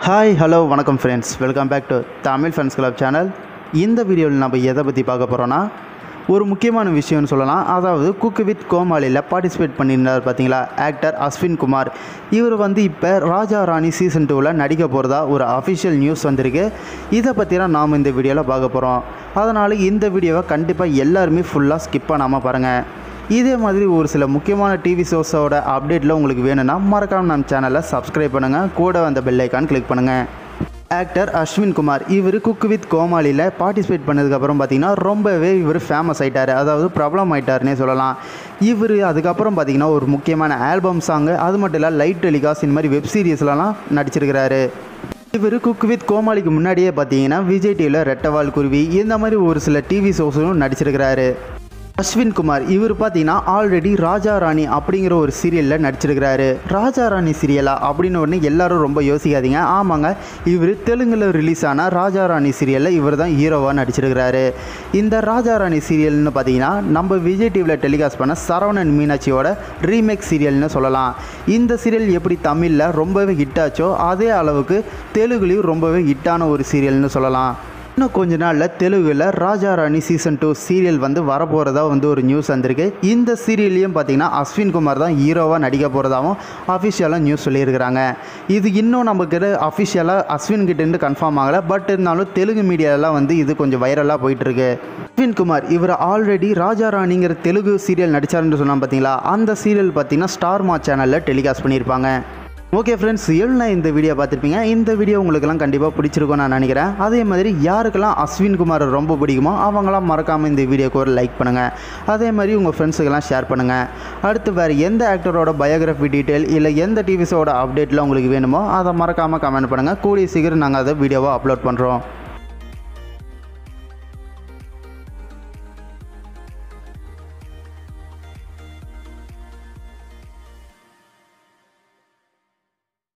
hi hello வணக்கம் friends welcome back to Tamil fans club channel இந்த வீடியோவில் நம்ம எதை பற்றி பார்க்க போகிறோன்னா ஒரு முக்கியமான விஷயம்னு சொல்லலாம் அதாவது குக் வித் கோமாளியில் பார்ட்டிசிபேட் பண்ணியிருந்தார் பார்த்தீங்களா ஆக்டர் அஸ்வின் குமார் இவர் வந்து இப்போ ராஜா ராணி சீசன் டூவில் நடிக்க போகிறதா ஒரு அஃபிஷியல் நியூஸ் வந்திருக்கு இதை பற்றி தான் நாம் இந்த வீடியோவில் பார்க்க போகிறோம் அதனால் இந்த வீடியோவை கண்டிப்பாக எல்லாருமே ஃபுல்லாக ஸ்கிப் பண்ணாமல் பாருங்கள் இதே மாதிரி ஒரு சில முக்கியமான டிவி ஷோஸோட அப்டேட்டில் உங்களுக்கு வேணும்னா மறக்காம நம்ம சேனலை சப்ஸ்கிரைப் பண்ணுங்கள் கூட அந்த பெல் ஐக்கான் கிளிக் பண்ணுங்கள் ஆக்டர் அஸ்வின் குமார் இவர் குக் வித் கோமாளியில் பார்ட்டிசிபேட் பண்ணதுக்கப்புறம் பார்த்தீங்கன்னா ரொம்பவே இவர் ஃபேமஸ் ஆயிட்டார் அதாவது பிரபலம் ஆயிட்டாருன்னே சொல்லலாம் இவர் அதுக்கப்புறம் பார்த்தீங்கன்னா ஒரு முக்கியமான ஆல்பம் சாங்கு அது மட்டும் இல்லை லைட் டெலிகாஸ்ட் இந்த மாதிரி வெப் சீரிஸ்லலாம் நடிச்சிருக்கிறாரு இவர் குக் வித் கோமாளிக்கு முன்னாடியே பார்த்தீங்கன்னா விஜய் டிவியில் ரெட்டவால் குருவி இந்த மாதிரி ஒரு சில டிவி ஷோஸும் நடிச்சிருக்கிறாரு அஸ்வின் குமார் இவர் பார்த்தீங்கன்னா ஆல்ரெடி ராஜா ராணி அப்படிங்கிற ஒரு சீரியலில் நடிச்சிருக்கிறாரு ராஜா ராணி சீரியலா அப்படின்னு உடனே எல்லாரும் ரொம்ப யோசிக்காதீங்க ஆமாங்க இவர் தெலுங்கில் ரிலீஸ் ஆன ராஜா ராணி சீரியலில் இவர் தான் ஹீரோவாக நடிச்சிருக்கிறாரு இந்த ராஜா ராணி சீரியல்னு பார்த்தீங்கன்னா நம்ம விஜய் டிவியில் டெலிகாஸ்ட் பண்ண சரவணன் மீனாட்சியோட ரீமேக் சீரியல்னு சொல்லலாம் இந்த சீரியல் எப்படி தமிழில் ரொம்பவே ஹிட் ஆச்சோ அதே அளவுக்கு தெலுங்குலேயும் ரொம்பவே ஹிட்டான ஒரு சீரியல்னு சொல்லலாம் இன்னும் கொஞ்ச நாளில் தெலுங்கில் Raja Rani season two serial வந்து வரப்போகிறதா வந்து ஒரு நியூஸ் வந்திருக்கு இந்த சீரியல்லையும் பார்த்தீங்கன்னா அஸ்வின் குமார் தான் ஹீரோவாக நடிக்க போகிறதாவும் அஃபிஷியலாக நியூஸ் சொல்லியிருக்கிறாங்க இது இன்னும் நமக்கு அஃபிஷியலாக அஸ்வின் கிட்டேருந்து கன்ஃபார்ம் ஆகலை பட் இருந்தாலும் தெலுங்கு மீடியாலலாம் வந்து இது கொஞ்சம் வைரலாக போயிட்டுருக்கு அஸ்வின் குமார் இவர் ஆல்ரெடி ராஜா ராணிங்கிற தெலுங்கு சீரியல் நடித்தாருன்னு சொன்னால் பார்த்தீங்களா அந்த சீரியல் பார்த்தீங்கன்னா ஸ்டார் மா சேனலில் டெலிகாஸ்ட் பண்ணியிருப்பாங்க ஓகே ஃப்ரெண்ட்ஸ் எழுநா இந்த வீடியோ பார்த்துருப்பீங்க இந்த வீடியோ உங்களுக்கெல்லாம் கண்டிப்பாக பிடிச்சிருக்கும் நான் நினைக்கிறேன் அதே மாதிரி யாருக்கெல்லாம் அஸ்வின் குமார் ரொம்ப பிடிக்குமோ அவங்களாம் மறக்காமல் இந்த வீடியோக்கு ஒரு லைக் பண்ணுங்கள் அதே மாதிரி உங்கள் ஃப்ரெண்ட்ஸுக்கெல்லாம் ஷேர் பண்ணுங்கள் அடுத்து வேறு எந்த ஆக்டரோட பயோகிராஃபி டீட்டெயில் இல்லை எந்த டிவி ஷோட அப்டேட்டில் உங்களுக்கு வேணுமோ அதை மறக்காமல் கமெண்ட் பண்ணுங்கள் கூடிய சீக்கிரம் நாங்கள் அதை வீடியோவாக அப்லோட் பண்ணுறோம்